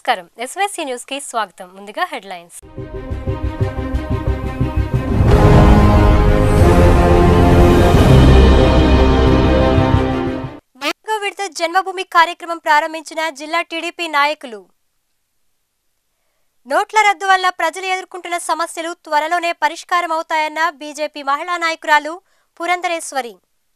నమస్కారం SYC news కి స్వాగతం ముందుగా హెడ్లైన్స్ నాలుగో విడత జన్మభూమి కార్యక్రమం ప్రారంభించిన జిల్లా టీడీపీ నాయకులు నోట్ల రద్దు వల్ల ప్రజలు ఎదుర్కొంటున్న సమస్యలు త్వరలోనే పరిష్కారం అవుతాయన్న బీజేపీ మహిళా నాయకురాలు పురంధరేశ్వరి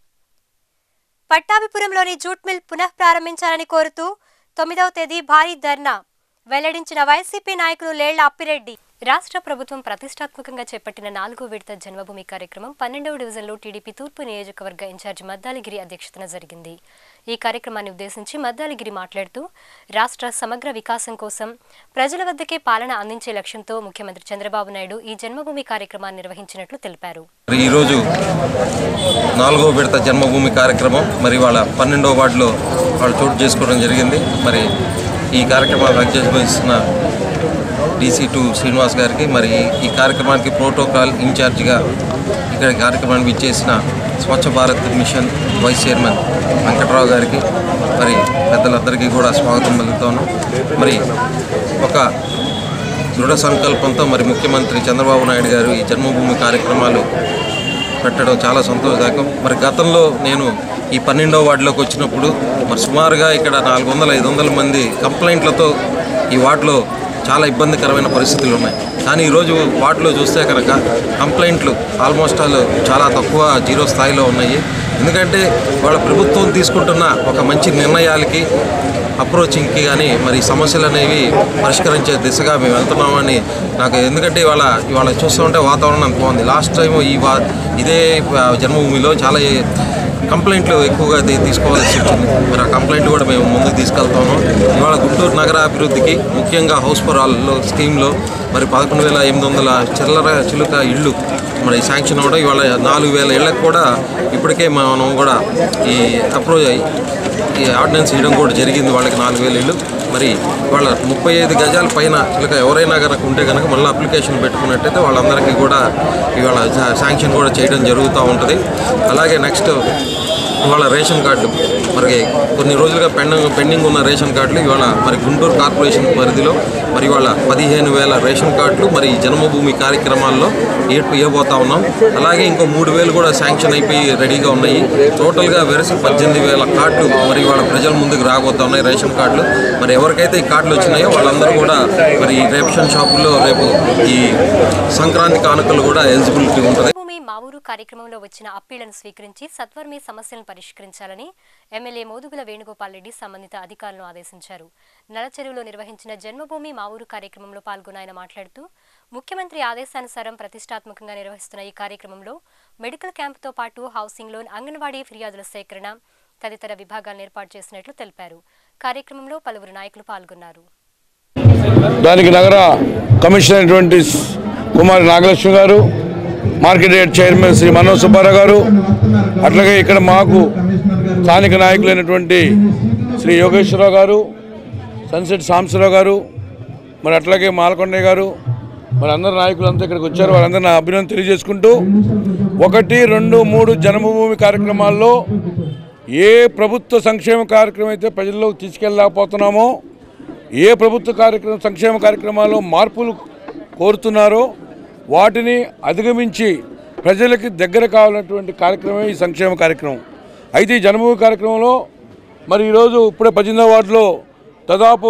పట్టాభిపురంలోని జూట్ మిల్ పునః ప్రారంభించాలని కోరుతూ తొమ్మిదవ తేదీ భారీ ధర్నా వెల్లడించిన వైసీపీ నాయకులు లేళ్ల అప్పిరెడ్డి రాష్ట్ర ప్రభుత్వం ప్రతిష్టాత్మకంగా చేపట్టిన నాలుగో విడత జన్మభూమి కార్యక్రమం పన్నెండవ డివిజన్లో టీడీపీ తూర్పు నియోజకవర్గ ఇన్ఛార్జి మద్దాలిగిరి అధ్యక్షతన జరిగింది ఈ కార్యక్రమాన్ని ఉద్దేశించి మద్దాలిగిరి మాట్లాడుతూ రాష్ట్ర సమగ్ర వికాసం కోసం ప్రజల వద్దకే పాలన అందించే లక్ష్యంతో ముఖ్యమంత్రి చంద్రబాబు నాయుడు ఈ జన్మభూమి కార్యక్రమాన్ని నిర్వహించినట్లు తెలిపారు మరి ఈరోజు నాలుగో విడత జన్మభూమి కార్యక్రమం మరి వాళ్ళ పన్నెండో వార్డులో వాళ్ళు చోటు చేసుకోవడం జరిగింది మరి ఈ కార్యక్రమాన్ని అధ్యక్షిస్తున్న డీసీ టూ శ్రీనివాస్ గారికి మరి ఈ కార్యక్రమానికి ప్రోటోకాల్ ఇన్ఛార్జిగా ఇక్కడ కార్యక్రమానికి ఇచ్చేసిన Swachh Bharat mission vice chairman Venkatrao గారికి మరి పెద్దలందరికీ కూడా స్వాగతం పలుకుతాను మరి ఒక దృఢ సంకల్పంతో మరి ముఖ్యమంత్రి చంద్రబాబు నాయుడు గారు ఈ జన్మభూమి కార్యక్రమాలు పెట్టడం చాలా సంతోషదాయకం మరి గతంలో నేను ఈ పన్నెండవ వార్డులోకి వచ్చినప్పుడు మరి సుమారుగా ఇక్కడ నాలుగు వందల ఐదు వందల మంది కంప్లైంట్లతో ఈ వార్డులో చాలా ఇబ్బందికరమైన పరిస్థితులు ఉన్నాయి కానీ ఈరోజు వార్డులో చూస్తే కనుక కంప్లైంట్లు ఆల్మోస్ట్ ఆల్ చాలా తక్కువ జీరో స్థాయిలో ఉన్నాయి ఎందుకంటే వాళ్ళ ప్రభుత్వం తీసుకుంటున్న ఒక మంచి నిర్ణయాలకి అప్రోచింగ్కి కానీ మరి సమస్యలు అనేవి పరిష్కరించే దిశగా మేము వెళ్తున్నామని నాకు ఎందుకంటే ఇవాళ ఇవాళ చూస్తుంటే వాతావరణం అంత బాగుంది లాస్ట్ టైం ఈ వా ఇదే ఆ, జన్మభూమిలో చాలా కంప్లైంట్లు ఎక్కువగా తీ- తీసుకోవాల్సి వచ్చింది మరి ఆ కంప్లైంట్ కూడా మేము ముందుకు తీసుకెళ్తాము ఇవాళ గుంటూరు నగర అభివృద్ధికి ముఖ్యంగా హౌస్ ఫర్ ఆల్లో స్కీమ్లో మరి పదకొండు వేల ఎనిమిది వందల చిల్లర చిలుక ఇళ్ళు మరి శాంక్షన్ అవ్వడం ఇవాళ నాలుగు వేల ఇళ్ళకు కూడా ఇప్పటికే మనం కూడా ఈ అప్రోచ్ అయ్యి ఈ ఆర్డినెన్స్ ఇవ్వడం కూడా జరిగింది వాళ్ళకి నాలుగు వేల ఇళ్ళు మరి వాళ్ళ ముప్పై ఐదు గజాల పైన చిలక ఎవరైనా కనుక ఉంటే కనుక మళ్ళీ అప్లికేషన్ పెట్టుకున్నట్టయితే వాళ్ళందరికీ కూడా ఇవాళ శా- శాంక్షన్ కూడా చేయడం జరుగుతూ ఉంటుంది అలాగే నెక్స్ట్ ఇవాళ రేషన్ కార్డు మరి కొన్ని రోజులుగా పెండింగ్ పెండింగ్ ఉన్న రేషన్ కార్డులు ఇవాళ మరి గుంటూరు కార్పొరేషన్ పరిధిలో మరి ఇవాళ పదిహేను వేల రేషన్ కార్డులు మరి ఈ జన్మభూమి కార్యక్రమాల్లో ఏర్పు ఇవ్వబోతా ఉన్నాం అలాగే ఇంకో మూడు వేలు కూడా శాంక్షన్ అయిపోయి రెడీగా ఉన్నాయి టోటల్గా వెరసి పద్దెనిమిది వేల కార్డులు మరి ఇవాళ ప్రజల ముందుకు రాబోతా ఉన్నాయి రేషన్ కార్డులు మరి ఎవరికైతే ఈ కార్డులు వచ్చినాయో వాళ్ళందరూ కూడా మరి ఈ రేషన్ షాపుల్లో రేపు ఈ సంక్రాంతి కానుకలు కూడా ఎలిజిబిలిటీ ఉంటుంది భూమి మా ఊరు కార్యక్రమంలో వచ్చిన అప్పీళ్లను స్వీకరించి సత్వరమే సమస్యలను పరిష్కరించాలని ఎమ్మెల్యే మోదుగుల వేణుగోపాల్ రెడ్డి సంబంధిత అధికారులను ఆదేశించారు నలచెరువులో నిర్వహించిన జన్మభూమి మా ఊరు కార్యక్రమంలో పాల్గొన్న ఆయన మాట్లాడుతూ ముఖ్యమంత్రి ఆదేశానుసారం ప్రతిష్టాత్మకంగా నిర్వహిస్తున్న ఈ కార్యక్రమంలో మెడికల్ క్యాంపుతో పాటు హౌసింగ్ లోన్ అంగన్వాడీ ఫిర్యాదుల సేకరణ తదితర విభాగాలను ఏర్పాటు చేసినట్లు తెలిపారు కార్యక్రమంలో పలువురు నాయకులు పాల్గొన్నారు దానికి నగర కమిషనర్ అయినటువంటి కుమారి నాగలక్ష్మి గారు market yard chairman Shri Manoj Subbarao గారు అట్లాగే ఇక్కడ మాకు స్థానిక నాయకులైనటువంటి శ్రీ యోగేశ్వరరావు గారు సన్సెట్ సాంబశివరావు గారు మరి అట్లాగే మాలకొండయ్య గారు మరి అందరు నాయకులంతా ఇక్కడికి వచ్చారు వారందరూ నా అభినందన తెలియజేసుకుంటూ ఒకటి రెండు మూడు జన్మభూమి కార్యక్రమాల్లో ఏ ప్రభుత్వ సంక్షేమ కార్యక్రమం అయితే ప్రజల్లోకి తీసుకెళ్ళలేకపోతున్నామో ఏ ప్రభుత్వ కార్యక్రమం సంక్షేమ కార్యక్రమాల్లో మార్పులు కోరుతున్నారో వాటిని అధిగమించి ప్రజలకి దగ్గర కావాలన్నటువంటి కార్యక్రమమే ఈ సంక్షేమ కార్యక్రమం అయితే ఈ జన్మభూమి కార్యక్రమంలో మరి ఈరోజు ఇప్పుడే పద్దెనిమిదవ వార్డులో దాదాపు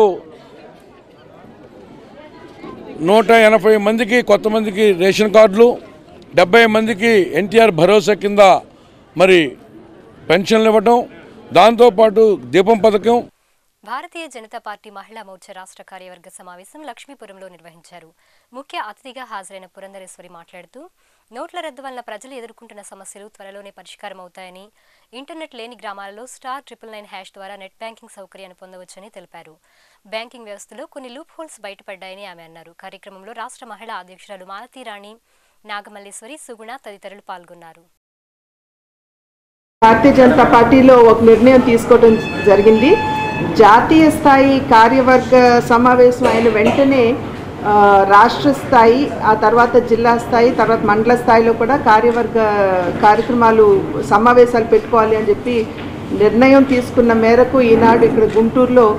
నూట ఎనభై మందికి కొత్త మందికి రేషన్ కార్డులు డెబ్బై మందికి ఎన్టీఆర్ భరోసా కింద మరి పెన్షన్లు ఇవ్వటం దాంతోపాటు దీపం పథకం భారతీయ జనతా పార్టీ మహిళా మోర్చా రాష్ట్ర కార్యవర్గ సమావేశం లక్ష్మీపురంలో నిర్వహించారు ముఖ్య అతిథిగా హాజరైన పురంధరేశ్వరి మాట్లాడుతూ నోట్ల రద్దు వల్ల ప్రజలు ఎదుర్కొంటున్న సమస్యలు త్వరలోనే పరిష్కారం అవుతాయని ఇంటర్నెట్ లేని గ్రామాలలో స్టార్ ట్రిపుల్ నైన్ హ్యాష్ ద్వారా నెట్ బ్యాంకింగ్ సౌకర్యాన్ని పొందవచ్చని తెలిపారు బ్యాంకింగ్ వ్యవస్థలో కొన్ని లూప్ హోల్స్ బయటపడ్డాయని ఆమె అన్నారు కార్యక్రమంలో రాష్ట్ర మహిళా అధ్యక్షురాలు మాలతీరాణి నాగమల్లేశ్వరి సుగుణ తదితరులు పాల్గొన్నారు భారతీయ జనతా పార్టీలో ఒక నిర్ణయం తీసుకోవడం జరిగింది జాతీయ స్థాయి కార్యవర్గ సమావేశం అయిన వెంటనే ఆ, రాష్ట్ర స్థాయి ఆ తర్వాత జిల్లా స్థాయి తర్వాత మండల స్థాయిలో కూడా కార్యవర్గ కార్యక్రమాలు సమావేశాలు పెట్టుకోవాలి అని చెప్పి నిర్ణయం తీసుకున్న మేరకు ఈనాడు ఇక్కడ గుంటూరులో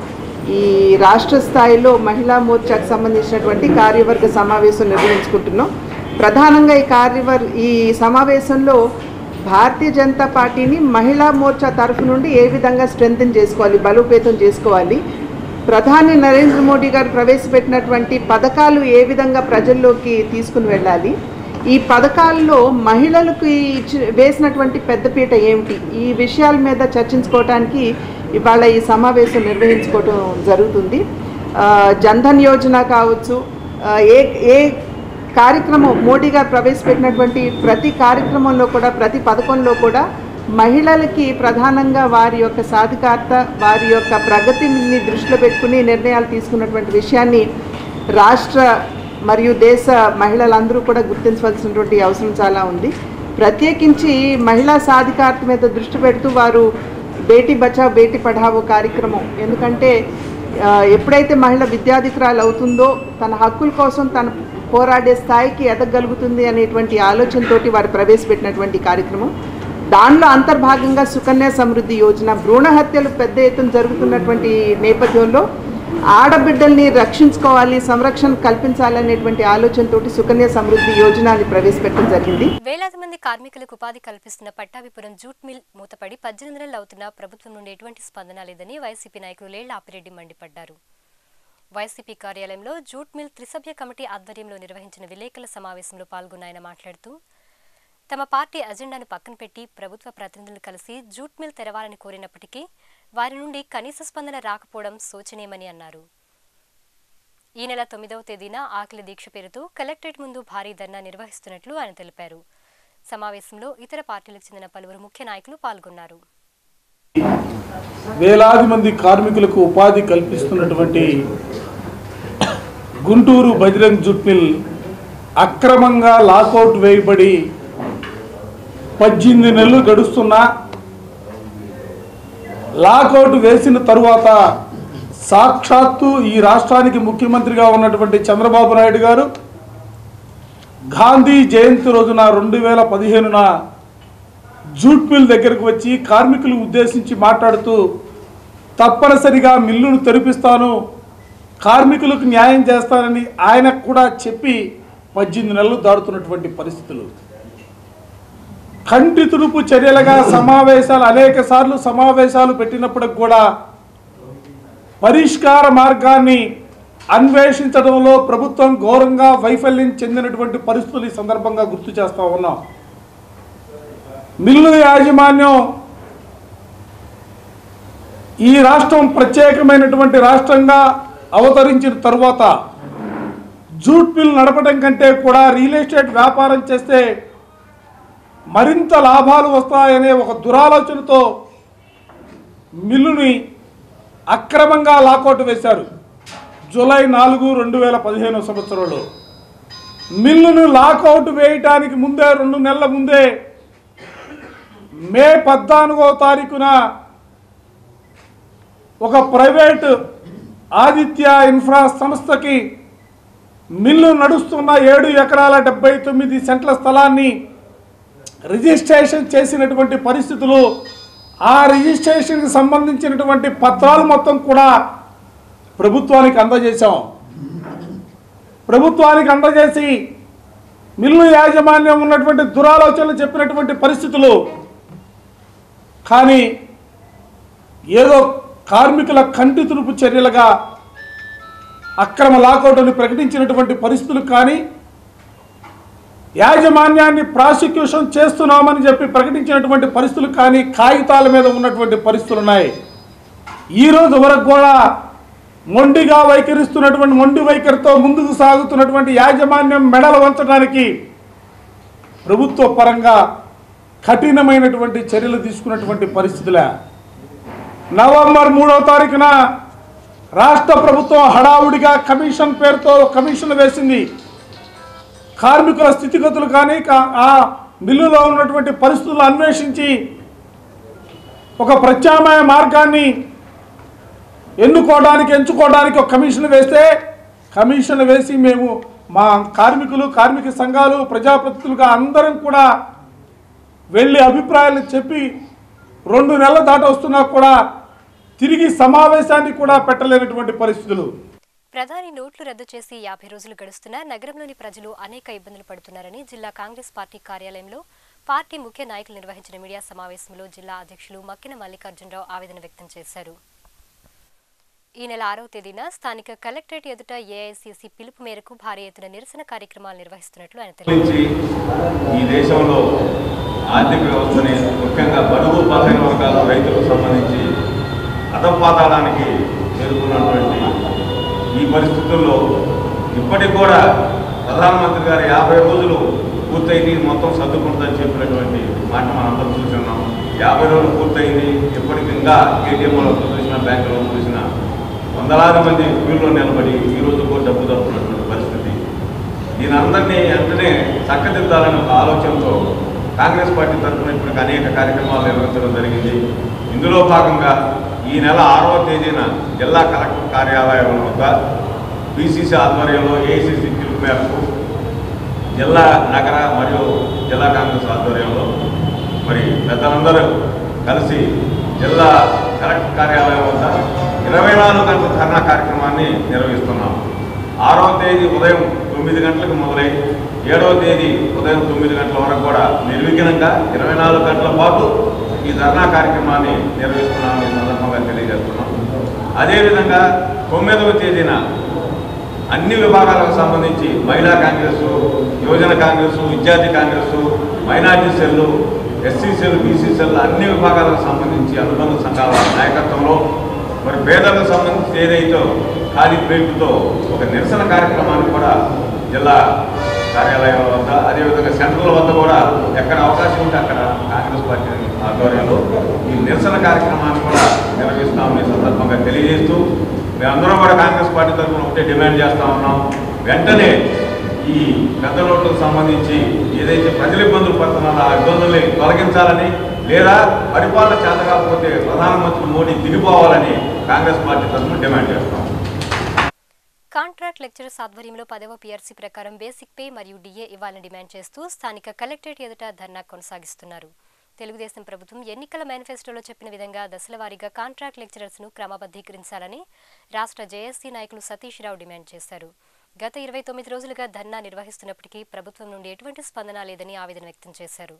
ఈ రాష్ట్ర స్థాయిలో మహిళా మోర్చాకు సంబంధించినటువంటి కార్యవర్గ సమావేశం నిర్వహించుకుంటున్నాం ప్రధానంగా ఈ కార్యవర్ ఈ సమావేశంలో భారతీయ జనతా పార్టీని మహిళా మోర్చా తరఫు నుండి ఏ విధంగా స్ట్రెంగ్తన్ చేసుకోవాలి బలోపేతం చేసుకోవాలి ప్రధాని నరేంద్ర మోడీ గారు ప్రవేశపెట్టినటువంటి పథకాలు ఏ విధంగా ప్రజల్లోకి తీసుకుని వెళ్ళాలి ఈ పథకాల్లో మహిళలకు ఇచ్చి వేసినటువంటి పెద్దపీట ఏమిటి ఈ విషయాల మీద చర్చించుకోవడానికి ఇవాళ ఈ సమావేశం నిర్వహించుకోవడం జరుగుతుంది ఆ, జన్ధన్ యోజన కావచ్చు ఆ, ఏ ఏ కార్యక్రమం మోడీ గారు ప్రవేశపెట్టినటువంటి ప్రతి కార్యక్రమంలో కూడా ప్రతి పథకంలో కూడా మహిళలకి ప్రధానంగా వారి యొక్క సాధికారత వారి యొక్క ప్రగతిని దృష్టిలో పెట్టుకుని నిర్ణయాలు తీసుకున్నటువంటి విషయాన్ని రాష్ట్ర మరియు దేశ మహిళలందరూ కూడా గుర్తించవలసినటువంటి అవసరం చాలా ఉంది ప్రత్యేకించి మహిళా సాధికారత మీద దృష్టి పెడుతూ వారు బేటీ బచావ్ బేటీ పఢావో కార్యక్రమం ఎందుకంటే ఆ, ఎప్పుడైతే మహిళ విద్యాధికురాలు అవుతుందో తన హక్కుల కోసం తన పోరాడే స్థాయికి ఎదగలుగుతుంది అనేటువంటి ఆలోచనతోటి వారు ప్రవేశపెట్టినటువంటి కార్యక్రమం దానిలో అంతర్భాగంగా సుకన్య సమృద్ధి యోజన భ్రూణ హత్యలు పెద్ద ఎత్తున జరుగుతున్నటువంటి నేపథ్యంలో ఆడబిడ్డల్ని రక్షించుకోవాలి సంరక్షణ కల్పించాలనేటువంటి ఆలోచనతోటి సుకన్య సమృద్ధి యోజనని ప్రవేశపెట్టడం జరిగింది వేలాది మంది కార్మికులకు ఉపాధి కల్పిస్తున్న పట్టాభిపురం జూట్ మిల్ మూతపడి పద్దెనిమిది నెలలు అవుతున్నా ప్రభుత్వం నుండి ఎటువంటి స్పందన లేదని వైసీపీ నాయకులు లేళ్ల ఆపిరెడ్డి మండిపడ్డారు వైసీపీ కార్యాలయంలో జూట్ మిల్ త్రిసభ్య కమిటీ ఆధ్వర్యంలో నిర్వహించిన విలేకరుల సమావేశంలో పాల్గొన్న ఆయన మాట్లాడుతూ తమ పార్టీ అజెండాను పక్కన పెట్టి ప్రభుత్వ ప్రతినిధులు కలిసి జూట్ మిల్ తెరవాలని కోరినప్పటికీ వారి నుండి కనీస స్పందన రాకపోవడం శోచనీయమని అన్నారు ఈ నెల తొమ్మిదవ తేదీన ఆకలి దీక్ష పేరుతో కలెక్టరేట్ ముందు భారీ ధర్నా నిర్వహిస్తున్నట్లు ఆయన తెలిపారు సమావేశంలో ఇతర పార్టీలకు చెందిన పలువురు ముఖ్య నాయకులు పాల్గొన్నారు వేలాది మంది కార్మికులకు ఉపాధి కల్పిస్తున్నటువంటి గుంటూరు బజరంగ్ జూట్ మిల్ అక్రమంగా లాకౌట్ వేయబడి పద్దెనిమిది నెలలు గడుస్తున్నా లాకౌట్ వేసిన తరువాత సాక్షాత్తు ఈ రాష్ట్రానికి ముఖ్యమంత్రిగా ఉన్నటువంటి చంద్రబాబు నాయుడు గారు గాంధీ జయంతి రోజున రెండు వేల పదిహేనున జూట్ మిల్ దగ్గరకు వచ్చి కార్మికులు ఉద్దేశించి మాట్లాడుతూ తప్పనిసరిగా మిల్లును తెరిపిస్తాను కార్మికులకు న్యాయం చేస్తానని ఆయనకు కూడా చెప్పి పద్దెనిమిది నెలలు దాడుతున్నటువంటి పరిస్థితులు కంటి తుడుపు చర్యలుగా సమావేశాలు అనేక సార్లు సమావేశాలు పెట్టినప్పటికి కూడా పరిష్కార మార్గాన్ని అన్వేషించడంలో ప్రభుత్వం ఘోరంగా వైఫల్యం చెందినటువంటి పరిస్థితులు ఈ సందర్భంగా గుర్తు చేస్తా ఉన్నాం మిల్లు యాజమాన్యం ఈ రాష్ట్రం ప్రత్యేకమైనటువంటి రాష్ట్రంగా అవతరించిన తరువాత జూట్ మిల్ నడపడం కంటే కూడా రియల్ ఎస్టేట్ వ్యాపారం చేస్తే మరింత లాభాలు వస్తాయనే ఒక దురాలోచనతో మిల్లుని అక్రమంగా లాకౌట్ వేశారు జూలై నాలుగు రెండు వేల పదిహేను సంవత్సరంలో మిల్లును లాకౌట్ వేయటానికి ముందే రెండు నెలల ముందే మే పద్నాలుగో తారీఖున ఒక ప్రైవేట్ ఆదిత్య ఇన్ఫ్రా సంస్థకి మిల్లు నడుస్తున్న ఏడు ఎకరాల డెబ్బై తొమ్మిది సెంట్ల స్థలాన్ని రిజిస్ట్రేషన్ చేసినటువంటి పరిస్థితులు ఆ రిజిస్ట్రేషన్కి సంబంధించినటువంటి పత్రాలు మొత్తం కూడా ప్రభుత్వానికి అందజేశాం ప్రభుత్వానికి అందజేసి మిల్లు యాజమాన్యం ఉన్నటువంటి దురాలోచనలు చెప్పినటువంటి పరిస్థితులు కానీ ఏదో కార్మికుల కంటి తురుపు చర్యలుగా అక్రమ లాకౌట్ అని ప్రకటించినటువంటి పరిస్థితులు కానీ యాజమాన్యాన్ని ప్రాసిక్యూషన్ చేస్తున్నామని చెప్పి ప్రకటించినటువంటి పరిస్థితులు కానీ కాగితాల మీద ఉన్నటువంటి పరిస్థితులు ఉన్నాయి ఈ రోజు వరకు కూడా మొండిగా వైఖరిస్తున్నటువంటి మొండి వైఖరితో ముందుకు సాగుతున్నటువంటి యాజమాన్యం మెడలు వంచడానికి ప్రభుత్వ పరంగా కఠినమైనటువంటి చర్యలు తీసుకున్నటువంటి పరిస్థితులే నవంబర్ మూడవ తారీఖున రాష్ట్ర ప్రభుత్వం హడావుడిగా కమిషన్ పేరుతో కమిషన్ వేసింది కార్మికుల స్థితిగతులు కానీ కా- ఆ మిల్లులో ఉన్నటువంటి పరిస్థితులు అన్వేషించి ఒక ప్రత్యామ్నాయ మార్గాన్ని ఎన్నుకోవడానికి ఎంచుకోవడానికి ఒక కమిషన్ వేస్తే కమిషన్ వేసి మేము మా కార్మికులు కార్మిక సంఘాలు ప్రజాప్రతినిధులుగా అందరం కూడా వెళ్ళి అభిప్రాయాలు చెప్పి రెండు నెలల దాట వస్తున్నా కూడా తిరిగి సమావేశాన్ని కూడా పెట్టలేనటువంటి పరిస్థితులు ప్రధాని నోట్లు రద్దు చేసి యాభై రోజులు గడుస్తున్నా నగరంలోని ప్రజలు అనేక ఇబ్బందులు పడుతున్నారని జిల్లా కాంగ్రెస్ పార్టీ కార్యాలయంలో పార్టీ ముఖ్య నాయకులు నిర్వహించిన మీడియా సమావేశంలో జిల్లా అధ్యక్షులు మక్కిన మల్లికార్జునరావు ఆవేదన వ్యక్తం చేశారు ఈ నెల ఆరవ తేదీన స్థానిక కలెక్టరేట్ ఎదుట ఏఐసిసి పిలుపు మేరకు భారీ ఎత్తున నిరసన కార్యక్రమాలు నిర్వహిస్తున్నట్లు ఆయన తెలిపారు నుంచి ఈ దేశంలో ఆర్థిక వ్యవస్థని ముఖ్యంగా బడుగు బలహీన వర్గాల రైతులకు సంబంధించి అధపాతాళానికి చేరుకున్నటువంటి ఈ పరిస్థితుల్లో ఇప్పటికి కూడా ప్రధానమంత్రి గారు యాభై రోజులు పూర్తయింది మొత్తం సర్దుకుంటుందని చెప్పినటువంటి మాట మనందరం చూస్తున్నాం యాభై రోజులు పూర్తయింది ఇప్పటికి ఇంకా ఏటీఎంలో చూసిన బ్యాంకులో చూసిన వందలాది మంది క్యూలో నిలబడి ఈ రోజు కూడా డబ్బు తప్పుతున్నటువంటి పరిస్థితి దీని అందరినీ వెంటనే చక్కదిద్దాలనే ఒక ఆలోచనతో కాంగ్రెస్ పార్టీ తరఫున ఇప్పటికి అనేక కార్యక్రమాలు నిర్వహించడం జరిగింది ఇందులో భాగంగా ఈ నెల ఆరవ తేదీన జిల్లా కలెక్టర్ కార్యాలయం వద్ద బీసీసీ ఆధ్వర్యంలో ఏఐసీసీ పిలుపు మేరకు జిల్లా నగర మరియు జిల్లా కాంగ్రెస్ ఆధ్వర్యంలో మరి పెద్దలందరూ కలిసి జిల్లా కలెక్టర్ కార్యాలయం వద్ద ఇరవై నాలుగు గంటల ధర్నా కార్యక్రమాన్ని నిర్వహిస్తున్నాం ఆరవ తేదీ ఉదయం తొమ్మిది గంటలకు మొదలై ఏడవ తేదీ ఉదయం తొమ్మిది గంటల వరకు కూడా నిర్విఘ్నంగా ఇరవై నాలుగు గంటల పాటు ఈ ధర్నా కార్యక్రమాన్ని నిర్వహిస్తున్నామని ఈ సందర్భంగా తెలియజేస్తున్నాం అదేవిధంగా తొమ్మిదవ తేదీన అన్ని విభాగాలకు సంబంధించి మహిళా కాంగ్రెస్ యువజన కాంగ్రెస్ విద్యార్థి Congress minority cell SC cell BC cell అన్ని విభాగాలకు సంబంధించి అనుబంధ సంఘాల నాయకత్వంలో మరి పేదలకు సంబంధించి ఏదైతే ఖాళీ ప్లేట్లతో ఒక నిరసన కార్యక్రమాన్ని కూడా జిల్లా కార్యాలయం వద్ద అదేవిధంగా సెంట్రల్ వద్ద కూడా ఎక్కడ అవకాశం ఉంటే అక్కడ కాంగ్రెస్ పార్టీ ఆధ్వర్యంలో ఈ నిరసన కార్యక్రమాన్ని కూడా నిర్వహిస్తామని ఈ సందర్భంగా తెలియజేస్తూ మేమందరం కూడా కాంగ్రెస్ పార్టీ తరఫున ఒకటే డిమాండ్ చేస్తా ఉన్నాం వెంటనే ఈ పెద్ద నోట్లకు సంబంధించి ఏదైతే ప్రజలు ఇబ్బందులు పడుతున్నారో ఆ ఇబ్బందుల్ని తొలగించాలని లేదా పరిపాలన చేత కాకపోతే ప్రధానమంత్రి మోడీ దిగిపోవాలని కాంగ్రెస్ పార్టీ తరఫున డిమాండ్ చేస్తాం కాంట్రాక్ట్ లెక్చరర్స్ ఆధ్వర్యంలో పదవ పీఆర్సీ ప్రకారం బేసిక్ పే మరియు డిఏ ఇవ్వాలని డిమాండ్ చేస్తూ స్థానిక కలెక్టరేట్ ఎదుట ధర్నా కొనసాగిస్తున్నారు తెలుగుదేశం ప్రభుత్వం ఎన్నికల మేనిఫెస్టోలో చెప్పిన విధంగా దశలవారీగా కాంట్రాక్ట్ లెక్చరర్స్ ను క్రమబద్ధీకరించాలని రాష్ట్ర జేఏసీ నాయకులు సతీష్ రావు డిమాండ్ చేశారు గత ఇరవై తొమ్మిది రోజులుగా ధర్నా నిర్వహిస్తున్నప్పటికీ ప్రభుత్వం నుండి ఎటువంటి స్పందన లేదని ఆవేదన వ్యక్తం చేశారు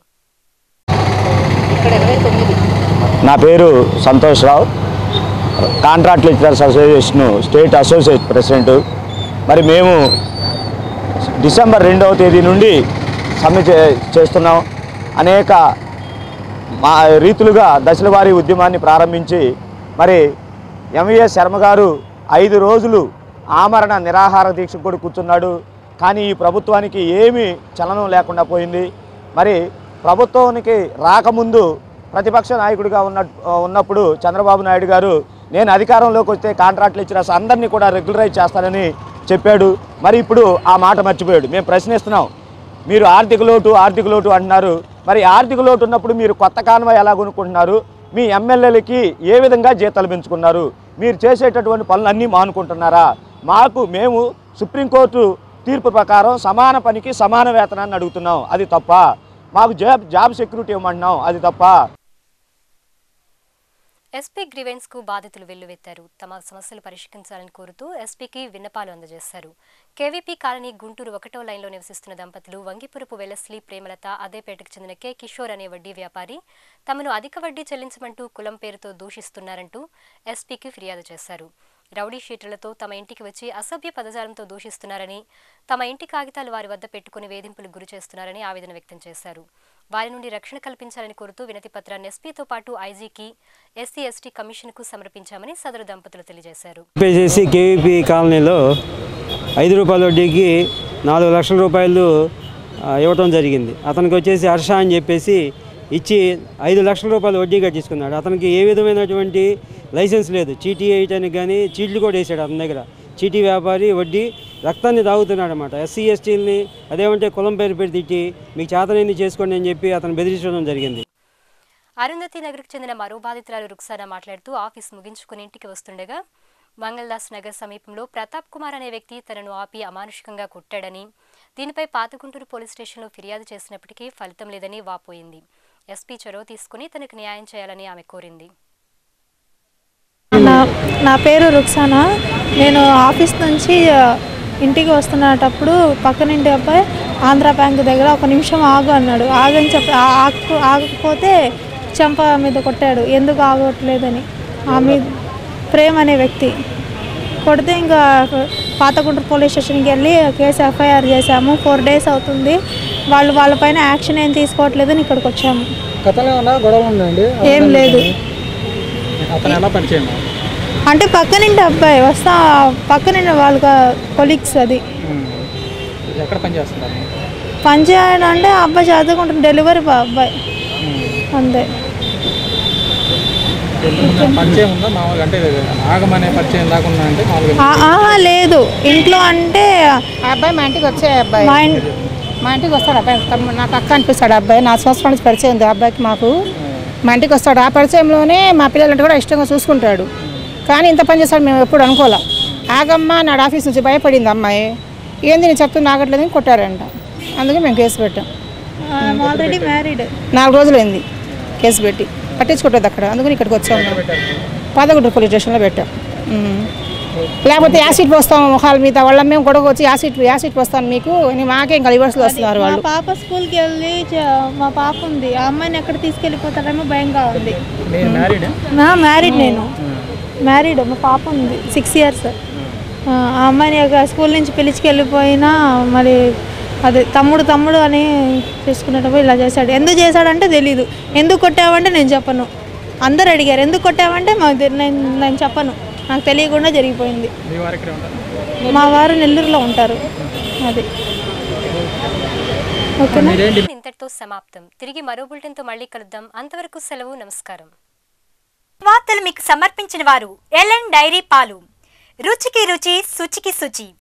నా పేరు Santosh Rao contract lecturers association state associate president మరి మేము డిసెంబర్ రెండవ తేదీ నుండి సమ్మె చే- చేస్తున్నాం అనేక మా రీతులుగా దశల వారీ ఉద్యమాన్ని ప్రారంభించి మరి ఎంవిఎస్ శర్మ గారు ఐదు రోజులు ఆమరణ నిరాహార దీక్ష కూడా కూర్చున్నాడు కానీ ఈ ప్రభుత్వానికి ఏమీ చలనం లేకుండా పోయింది మరి ప్రభుత్వానికి రాకముందు ప్రతిపక్ష నాయకుడిగా ఉన్న ఉన్నప్పుడు చంద్రబాబు నాయుడు గారు నేను అధికారంలోకి వస్తే కాంట్రాక్ట్ లెక్చరర్స్ అందరినీ కూడా రెగ్యులరైజ్ చేస్తానని చెప్పాడు మరి ఇప్పుడు ఆ మాట మర్చిపోయాడు మేము ప్రశ్నిస్తున్నాం మీరు ఆర్థిక లోటు ఆర్థిక లోటు అంటున్నారు మరి ఆర్థిక లోటు ఉన్నప్పుడు మీరు కొత్త కాన్వా ఎలా కొనుక్కుంటున్నారు మీ ఎమ్మెల్యేలకి ఏ విధంగా జీతాలు పెంచుకున్నారు మీరు చేసేటటువంటి పనులన్నీ మానుకుంటున్నారా మాకు మేము సుప్రీంకోర్టు తీర్పు ప్రకారం సమాన పనికి సమాన వేతనాన్ని అడుగుతున్నాం అది తప్ప మాకు జాబ్ జాబ్ సెక్యూరిటీ ఇవ్వమంటున్నాం అది తప్ప ఎస్పీ గ్రీవెన్స్ కు బాధితులు వెల్లువెత్తారు తమ సమస్యలు పరిష్కరించాలని కోరుతూ ఎస్పీకి విన్నపాలు అందజేశారు కేవీపీ కాలనీ గుంటూరు ఒకటో లైన్లో నివసిస్తున్న దంపతులు వంగిపురపు వెలస్లీ ప్రేమలత అదేపేటకు చెందిన కె కిషోర్ అనే వడ్డీ వ్యాపారి తమను అధిక వడ్డీ చెల్లించమంటూ కులం పేరుతో దూషిస్తున్నారంటూ ఎస్పీకి ఫిర్యాదు చేశారు రౌడీ షీటర్లతో తమ ఇంటికి వచ్చి అసభ్య పదజాలంతో దూషిస్తున్నారని తమ ఇంటి కాగితాలు వారి వద్ద పెట్టుకుని వేధింపులకు గురి చేస్తున్నారని ఆవేదన వ్యక్తం చేశారు వారి నుండి రక్షణ కల్పించాలని కోరుతూ వినతి పత్రాన్ని ఎస్పీతో పాటు ఐజీకి ఎస్సీ ఎస్టీ కమిషన్కు సమర్పించామని సదరు దంపతులు తెలియజేశారు చేసి కేవీపీ కాలనీలో ఐదు రూపాయల వడ్డీకి నాలుగు లక్షల రూపాయలు ఆ, ఇవ్వటం జరిగింది అతనికి వచ్చేసి హర్ష అని చెప్పేసి ఇచ్చి ఐదు లక్షల రూపాయలు వడ్డీ కట్టించుకున్నాడు అతనికి ఏ విధమైనటువంటి లైసెన్స్ లేదు చీటీ వేయటానికి కానీ చీట్లు కూడా వేసాడు అతని దగ్గర చీటీ వ్యాపారి వడ్డీ రక్తాన్ని తాగుతున్నాడు అనమాట ఎస్సీ ఎస్టీలని అదేమంటే కులం పేరు పెట్టి తిట్టి మీకు చేతనైంది చేసుకోండి అని చెప్పి అతను బెదిరించడం జరిగింది అరుంధతి నగర్కు చెందిన మరో బాధితురాలు రుక్సానా మాట్లాడుతూ ఆఫీస్ ముగించుకుని ఇంటికి వస్తుండగా మంగళదాస్ నగర్ సమీపంలో ప్రతాప్ కుమార్ అనే వ్యక్తి తనను ఆపి అమానుషికంగా కొట్టాడని దీనిపై పాతగుంటూరు పోలీస్ స్టేషన్లో ఫిర్యాదు చేసినప్పటికీ ఫలితం లేదని వాపోయింది ఎస్పీ చొరవ తీసుకుని తనకు న్యాయం చేయాలని ఆమె కోరింది నా పేరు రుక్సానా నేను ఆఫీస్ నుంచి ఆ, ఇంటికి వస్తున్నటప్పుడు పక్కనింటి అబ్బాయి ఆంధ్ర బ్యాంక్ దగ్గర ఒక నిమిషం ఆగు అన్నాడు ఆగని చెప్పి ఆ- ఆగకు ఆగకపోతే చెంప మీద కొట్టాడు ఎందుకు ఆగట్లేదని ఆమె ప్రేమ్ అనే వ్యక్తి కొడితే ఇంకా పాతగుంటూరు పోలీస్ స్టేషన్కి వెళ్ళి కేసు ఎఫ్ఐఆర్ చేశాము ఫోర్ డేస్ అవుతుంది వాళ్ళు వాళ్ళపైన యాక్షన్ ఏం తీసుకోవట్లేదని ఇక్కడికి వచ్చాము గతంలో ఏమన్నా గొడవ ఉందండి ఏం లేదు అతను ఎలా పరిచయం అంటే పక్కనింటి అబ్బాయి వస్తా పక్కనింటి వాళ్ళ కొలీగ్స్ అది ఎక్కడ పని చేస్తున్నారు పని చేయడం అంటే ఆ అబ్బాయి చదువుకుంటున్న డెలివరీ బా- అబ్బాయి అంతే పరిచయం ఉందా మామూలుగా అంటే ఆగమనే పరిచయం దాకుండా అంటే మామూలుగా ఆ- ఆహా లేదు ఇంట్లో అంటే ఆ అబ్బాయి మా ఇంటికి వచ్చే అబ్బాయి మా ఇంటి మా ఇంటికి వస్తాడు అబ్బాయి తమ్ముడు నాకు అక్క అనిపిస్తాడు ఆ అబ్బాయి నా సంవత్సరం నుంచి పరిచయం ఉంది ఆ అబ్బాయికి మాకు మా ఇంటికి వస్తాడు ఆ పరిచయంలోనే మా పిల్లలంటే కూడా ఇష్టంగా చూసుకుంటాడు కానీ ఇంత పని చేస్తాడు మేము ఎప్పుడు అనుకోలే ఆగమ్మ నాడు ఆఫీస్ నుంచి భయపడింది అమ్మాయి ఏంది నేను చెప్తున్నా ఆగట్లేదని కొట్టారంట అందుకే మేము కేసు పెట్టాం ఆల్రెడీ మ్యారీడ్ నాలుగు రోజులు అయింది కేసు పెట్టి పట్టించుకోవట్లేదు అక్కడ అందుకని ఇక్కడికి వచ్చాము మేము. పాదగుంటూరు పోలీస్ స్టేషన్లో పెట్టాం ఉమ్. లేకపోతే యాసిడ్ పోస్తాం మొహాల మీద వాళ్ళ మేము గొడవ వచ్చి యాసిడ్ యాసిడ్ పోస్తాను మీకు అని మాకేం కలివర్స్లో వస్తున్నారు మా వాళ్ళు పాప స్కూల్కి వెళ్ళి చ- మా పాప ఉంది ఆ అమ్మాయిని ఎక్కడ తీసుకెళ్ళిపోతారేమో భయంగా ఉంది నేను మ్యారీడ్ నా మ్యారీడ్ నేను మ్యారీడ్ మా పాప ఉంది సిక్స్ ఇయర్స్ ఆ అమ్మాయిని ఒక స్కూల్ నుంచి పిలిచికెళ్ళిపోయినా మరి అదే తమ్ముడు తమ్ముడు అని చేసుకునేటప్పుడు ఇలా చేశాడు ఎందుకు చేశాడంటే తెలీదు ఎందుకు కొట్టావంటే నేను చెప్పను అందరు అడిగారు ఎందుకు కొట్టావంటే మాకు తె- నేను నేను చెప్పను నాకు తెలియకుండా జరిగిపోయింది మీ వారు ఇక్కడే ఉంటారు మా వారు నెల్లూరులో ఉంటారు అది ఓకేనా ఇంతటితో సమాప్తం తిరిగి మరో బులెటిన్తో మళ్ళీ కలుద్దాం అంతవరకు సెలవు నమస్కారం వార్తలు మీకు సమర్పించిన వారు ఎల్ఎన్ డైరీ పాలు రుచికి రుచి శుచికి శుచి